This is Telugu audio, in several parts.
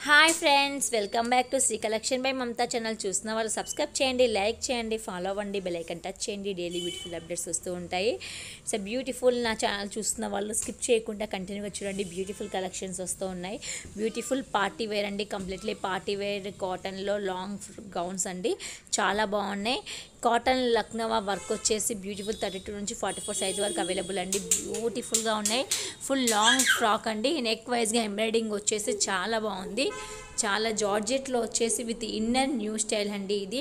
hi friends welcome back to Shri collection by Mamata channel చూస్తున్న వాళ్ళు సబ్స్క్రైబ్ చేయండి లైక్ చేయండి ఫాలో అవ్వండి బెల్ ఐకన్ టచ్ చేయండి డైలీ బ్యూటిఫుల్ అప్డేట్స్ వస్తూ ఉంటాయి సో బ్యూటిఫుల్ నా ఛానల్ చూస్తున్న వాళ్ళు స్కిప్ చేయకుండా కంటిన్యూగా చూడండి బ్యూటిఫుల్ కలెక్షన్స్ వస్తూ ఉన్నాయి బ్యూటిఫుల్ పార్టీ వేర్ అండి కంప్లీట్లీ పార్టీ వేర్ కాటన్లో లాంగ్ గౌన్స్ అండి చాలా బాగున్నాయి కాటన్ లక్నవా వర్క్ వచ్చేసి బ్యూటిఫుల్ థర్టీ టూ నుంచి ఫార్టీ ఫోర్ సైజ్ వరకు అవైలబుల్ అండి బ్యూటిఫుల్గా ఉన్నాయి ఫుల్ లాంగ్ ఫ్రాక్ అండి నెక్ వైజ్గా ఎంబ్రాయిడింగ్ వచ్చేసి చాలా బాగుంది చాలా జార్జెట్లో వచ్చేసి విత్ ఇన్నర్ న్యూ స్టైల్ అండి ఇది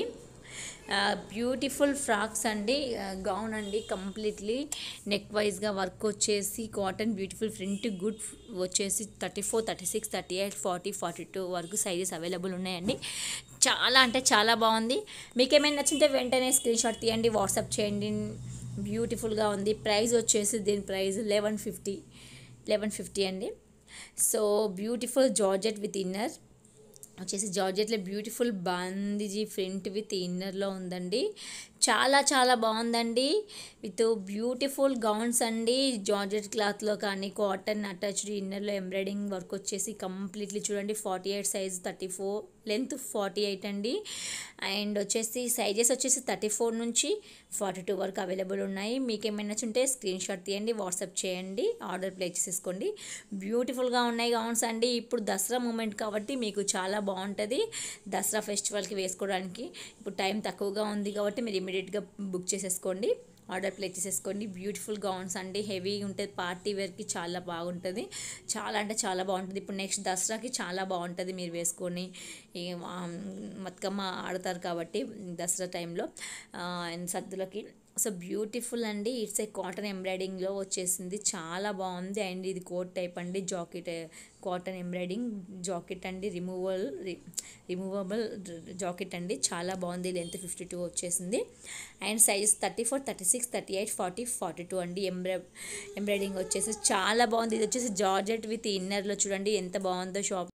బ్యూటిఫుల్ ఫ్రాక్స్ అండి గౌన్ అండి కంప్లీట్లీ నెక్ వైజ్గా వర్క్ వచ్చేసి కాటన్ బ్యూటిఫుల్ ప్రింట్ గుడ్ వచ్చేసి thirty four thirty six thirty eight forty forty two వరకు సైజెస్ అవైలబుల్ ఉన్నాయండి చాలా అంటే చాలా బాగుంది మీకు ఏమైనా నచ్చింటే వెంటనే స్క్రీన్ షాట్ తీయండి వాట్సాప్ చేయండి బ్యూటిఫుల్గా ఉంది ప్రైస్ వచ్చేసి దీని price eleven fifty eleven fifty అండి so beautiful georgette with inner వచ్చేసి జార్జెట్లో బ్యూటిఫుల్ బాందిజీ ఫ్రంట్ విత్ ఇన్నర్లో ఉందండి చాలా చాలా బాగుందండి విత్ బ్యూటిఫుల్ గౌన్స్ అండి జార్జెట్ క్లాత్లో కానీ కాటన్ అటాచ్డ్ ఇన్నర్లో ఎంబ్రాయిడింగ్ వర్క్ వచ్చేసి కంప్లీట్లీ చూడండి forty eight size thirty four length forty eight అండి అండ్ వచ్చేసి సైజెస్ వచ్చేసి థర్టీ ఫోర్ నుంచి ఫార్టీ టూ వరకు అవైలబుల్ ఉన్నాయి మీకు ఏమైనా ఉంటే స్క్రీన్ షాట్ తీయండి వాట్సాప్ చేయండి ఆర్డర్ ప్లేస్ చేసుకోండి బ్యూటిఫుల్గా ఉన్నాయి గౌన్స్ అండి ఇప్పుడు దసరా మూమెంట్ కాబట్టి మీకు చాలా బాగుంటుంది దసరా ఫెస్టివల్కి వేసుకోవడానికి ఇప్పుడు టైం తక్కువగా ఉంది కాబట్టి మీరు ఇమీడియట్గా బుక్ చేసేసుకోండి ఆర్డర్ ప్లేస్ చేసేసుకోండి బ్యూటిఫుల్ గౌన్స్ అండి హెవీ ఉంటుంది పార్టీ వేర్కి చాలా బాగుంటుంది చాలా అంటే చాలా బాగుంటుంది ఇప్పుడు నెక్స్ట్ దసరాకి చాలా బాగుంటుంది మీరు వేసుకొని ఈ, ఆ, బతుకమ్మ ఆడతారు కాబట్టి దసరా టైంలో అండ్ సద్దులకి సో బ్యూటిఫుల్ అండి ఇట్స్ ఏ కాటన్ ఎంబ్రాయిడింగ్లో వచ్చేసింది చాలా బాగుంది అండ్ ఇది కోట్ టైప్ అండి జాకెట్ కాటన్ ఎంబ్రాయిడింగ్ జాకెట్ అండి రిమూవల్ రిమూవబుల్ జాకెట్ అండి చాలా బాగుంది లెంత్ ఫిఫ్టీ టూ వచ్చేసింది and size thirty four thirty six thirty eight forty forty two అండి ఎంబ్రా ఎంబ్రాయిడింగ్ వచ్చేసి చాలా బాగుంది ఇది వచ్చేసి జార్జెట్ విత్ ఇన్నర్లో చూడండి ఎంత బాగుందో షాప్